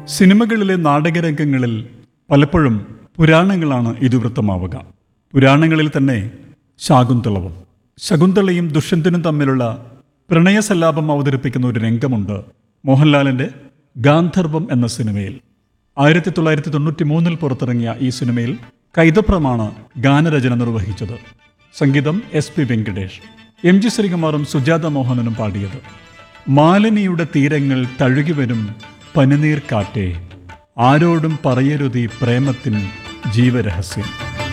സിനിമകളിലെ നാടകരംഗങ്ങളിൽ പലപ്പോഴും പുരാണങ്ങളാണ് ഇതിവൃത്തമാവുക പുരാണങ്ങളിൽ തന്നെ ശാകുന്തളവും ശകുന്തളയും ദുഷ്യന്തനും തമ്മിലുള്ള പ്രണയസല്ലാപം അവതരിപ്പിക്കുന്ന ഒരു രംഗമുണ്ട് മോഹൻലാലിന്റെ ഗാന്ധർവം എന്ന സിനിമയിൽ ആയിരത്തി തൊള്ളായിരത്തി തൊണ്ണൂറ്റി മൂന്നിൽ പുറത്തിറങ്ങിയ ഈ സിനിമയിൽ കൈതപ്രമാണ് ഗാനരചന നിർവഹിച്ചത് സംഗീതം S P Venkatesh M G ശ്രീകുമാറും സുജാത മോഹനനും പാടിയത് മാലിനിയുടെ തീരങ്ങൾ തഴുകിവരും പനിനീർ കാറ്റേ ആരോടും പറയരുതീ പ്രേമത്തിൻ ജീവരഹസ്യം